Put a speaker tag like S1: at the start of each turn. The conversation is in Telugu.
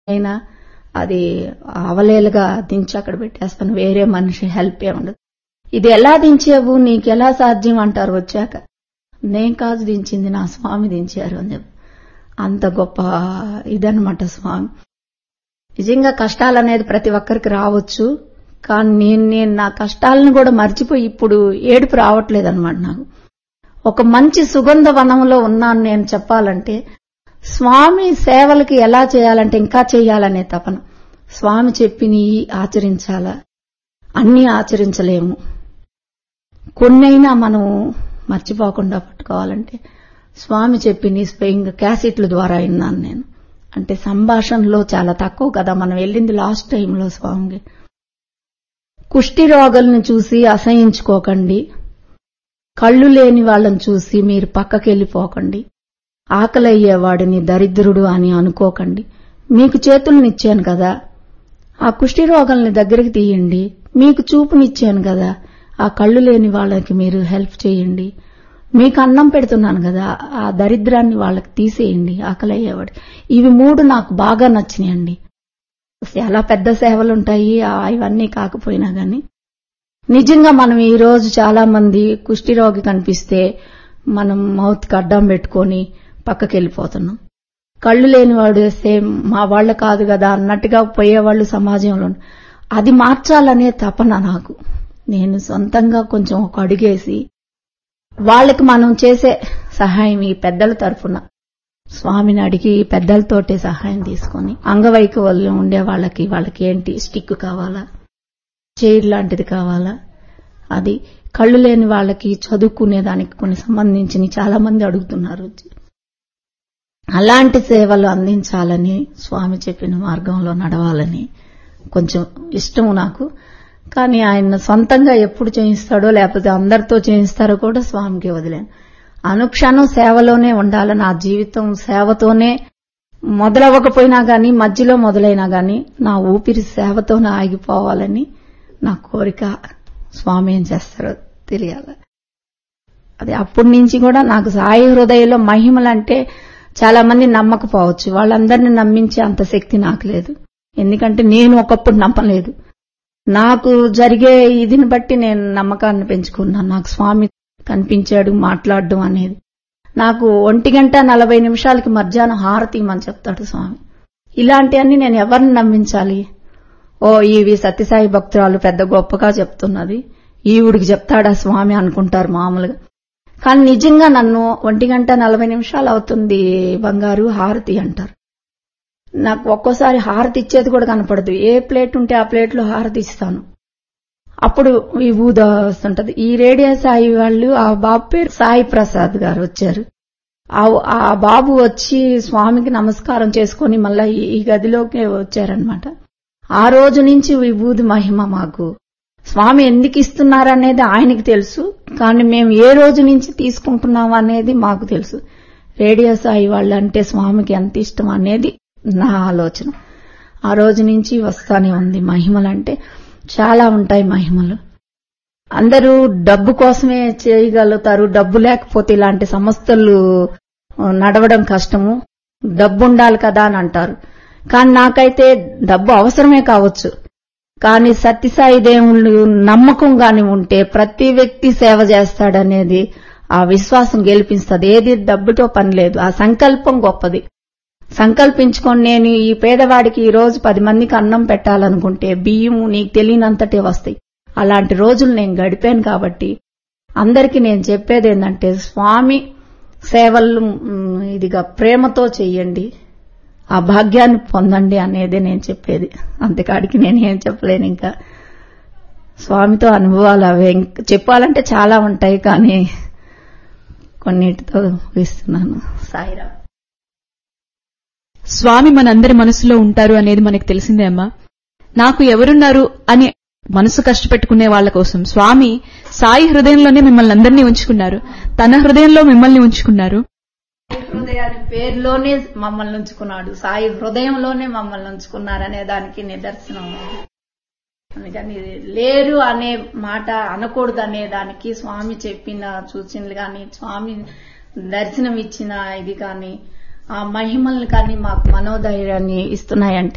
S1: అయినా అది అవలేలుగా దించి అక్కడ పెట్టేస్తాను వేరే మనిషి హెల్ప్ ఏ ఉండదు ఇది ఎలా దించావు నీకెలా సాధ్యం అంటారు వచ్చాక నేను కాదు దించింది నా స్వామి దించారు అని చెప్పి అంత గొప్ప ఇదనమాట స్వామి నిజంగా కష్టాలు అనేది ప్రతి ఒక్కరికి రావచ్చు కానీ నేను నేను నా కష్టాలను కూడా మర్చిపోయి ఇప్పుడు ఏడుపు రావట్లేదు అనమాట నాకు ఒక మంచి సుగంధ వనంలో ఉన్నాను నేను చెప్పాలంటే స్వామి సేవలకి ఎలా చేయాలంటే ఇంకా చేయాలనే తపన స్వామి చెప్పిని ఆచరించాలా అన్నీ ఆచరించలేము కొన్నైనా మనం మర్చిపోకుండా పట్టుకోవాలంటే స్వామి చెప్పిని స్వయంగా క్యాసెట్ల ద్వారా విన్నాను నేను అంటే సంభాషణలో చాలా తక్కువ కదా మనం వెళ్ళింది లాస్ట్ టైంలో స్వామికి కుష్టి రోగుల్ని చూసి అసహించుకోకండి కళ్ళు లేని వాళ్ళని చూసి మీరు పక్కకెళ్ళిపోకండి ఆకలయ్యేవాడిని దరిద్రుడు అని అనుకోకండి మీకు చేతులనిచ్చాను కదా ఆ కుష్టి రోగాల్ని దగ్గరికి తీయండి మీకు చూపునిచ్చాను కదా ఆ కళ్ళు లేని వాళ్ళకి మీరు హెల్ప్ చేయండి మీకు అన్నం పెడుతున్నాను కదా ఆ దరిద్రాన్ని వాళ్ళకి తీసేయండి ఆకలయ్యేవాడు ఇవి మూడు నాకు బాగా నచ్చినాయండి చాలా పెద్ద సేవలు ఉంటాయి ఇవన్నీ కాకపోయినా గాని నిజంగా మనం ఈ రోజు చాలా మంది కుష్ఠిరోగి కనిపిస్తే మనం మౌత్ కి అడ్డం పెట్టుకొని పక్కకి వెళ్ళిపోతున్నాం కళ్ళు లేనివాడు వేస్తే మా వాళ్ళ కాదు కదా అన్నట్టుగా పోయేవాళ్ళు సమాజంలో అది మార్చాలనే తపన నాకు నేను సొంతంగా కొంచెం ఒక అడుగేసి వాళ్ళకి మనం చేసే సహాయం ఈ పెద్దల తరఫున స్వామిని అడిగి పెద్దలతోటే సహాయం తీసుకొని అంగవైకల్యం ఉండే వాళ్ళకి వాళ్ళకి ఏంటి స్టిక్ కావాలా చైర్ లాంటిది కావాలా అది కళ్ళు లేని వాళ్ళకి చదువుకునే దానికి కొన్ని సంబంధించిన చాలా మంది అడుగుతున్నారు అలాంటి సేవలు అందించాలని స్వామి చెప్పిన మార్గంలో నడవాలని కొంచెం ఇష్టం నాకు కానీ ఆయన సొంతంగా ఎప్పుడు చేయిస్తాడో లేకపోతే అందరితో చేయిస్తారో కూడా స్వామికి వదిలేను అనుక్షణం సేవలోనే ఉండాలి నా జీవితం సేవతోనే మొదలవ్వకపోయినా గాని మధ్యలో మొదలైనా గాని నా ఊపిరి సేవతోనే ఆగిపోవాలని నా కోరిక స్వామి ఏం చేస్తారో తెలియాలి అది అప్పటి నుంచి కూడా నాకు సాయి హృదయంలో మహిమలంటే చాలా మంది నమ్మకపోవచ్చు వాళ్ళందరినీ నమ్మించే అంత శక్తి నాకు లేదు ఎందుకంటే నేను ఒకప్పుడు నమ్మలేదు నాకు జరిగే ఇదిని బట్టి నేను నమ్మకాన్ని పెంచుకున్నాను నాకు స్వామి కనిపించాడు మాట్లాడడం అనేది నాకు ఒంటి గంట నలభై నిమిషాలకి మధ్యాహ్నం హారతి ఇమ్మని చెప్తాడు స్వామి ఇలాంటివన్నీ నేను ఎవరిని నమ్మించాలి ఓ ఈవి సత్యసాయి భక్తురాలు పెద్ద గొప్పగా చెప్తున్నది ఈవిడికి చెప్తాడా స్వామి అనుకుంటారు మామూలుగా కానీ నిజంగా నన్ను ఒంటి గంట నలభై నిమిషాలు అవుతుంది బంగారు హారతి అంటారు నాకు ఒక్కోసారి హారతి ఇచ్చేది కూడా కనపడదు ఏ ప్లేట్ ఉంటే ఆ ప్లేట్లో హారతి ఇస్తాను అప్పుడు ఈ ఊద వస్తుంటది ఈ రేడియో సాయి వాళ్ళు ఆ బాబు పేరు సాయి ప్రసాద్ గారు వచ్చారు ఆ బాబు వచ్చి స్వామికి నమస్కారం చేసుకుని మళ్ళా ఈ గదిలోకి వచ్చారనమాట ఆ రోజు నుంచి విభూది మహిమ మాకు స్వామి ఎందుకు ఇస్తున్నారనేది ఆయనకి తెలుసు కానీ మేము ఏ రోజు నుంచి తీసుకుంటున్నాం అనేది మాకు తెలుసు రేడియో సాయి వాళ్ళు అంటే స్వామికి ఎంత ఇష్టం అనేది నా ఆలోచన ఆ రోజు నుంచి వస్తానే ఉంది మహిమలంటే చాలా ఉంటాయి మహిమలు అందరూ డబ్బు కోసమే చేయగలుగుతారు డబ్బు లేకపోతే ఇలాంటి సంస్థలు నడవడం కష్టము డబ్బు ఉండాలి కదా అని అంటారు కానీ నాకైతే డబ్బు అవసరమే కావచ్చు కానీ సత్యసాయి దేవుళ్ళు నమ్మకం గాని ఉంటే ప్రతి వ్యక్తి సేవ చేస్తాడనేది ఆ విశ్వాసం గెలిపిస్తుంది ఏది డబ్బుతో పని లేదు ఆ సంకల్పం గొప్పది సంకల్పించుకొని నేను ఈ పేదవాడికి ఈ రోజు పది మందికి అన్నం పెట్టాలనుకుంటే బియ్యం నీకు తెలియనంతటే వస్తాయి అలాంటి రోజులు నేను గడిపాను కాబట్టి అందరికీ నేను చెప్పేది ఏంటంటే స్వామి సేవలు ఇదిగా ప్రేమతో చెయ్యండి ఆ భాగ్యాన్ని పొందండి అనేది నేను చెప్పేది అంతకాడికి నేను ఏం చెప్పలేను ఇంకా స్వామితో అనుభవాలు అవే చెప్పాలంటే చాలా ఉంటాయి కానీ కొన్నిటితో ఇస్తున్నాను సాయిరా
S2: స్వామి మనందరి మనసులో ఉంటారు అనేది మనకు తెలిసిందే అమ్మా నాకు ఎవరున్నారు అని మనసు కష్టపెట్టుకునే వాళ్ళ కోసం స్వామి సాయి హృదయంలోనే మిమ్మల్ని అందరినీ ఉంచుకున్నారు తన హృదయంలో మిమ్మల్ని ఉంచుకున్నారు
S1: హృదయాన్ని పేరులోనే మమ్మల్ని ఉంచుకున్నాడు సాయి హృదయంలోనే మమ్మల్ని ఉంచుకున్నారు అనే దానికి నిదర్శనం అందుకని లేరు అనే మాట అనకూడదు అనే దానికి స్వామి చెప్పిన సూచనలు కానీ స్వామి దర్శనం ఇచ్చిన ఇది కానీ ఆ మహిమల్ని కానీ మాకు మనోధైర్యాన్ని ఇస్తున్నాయంటే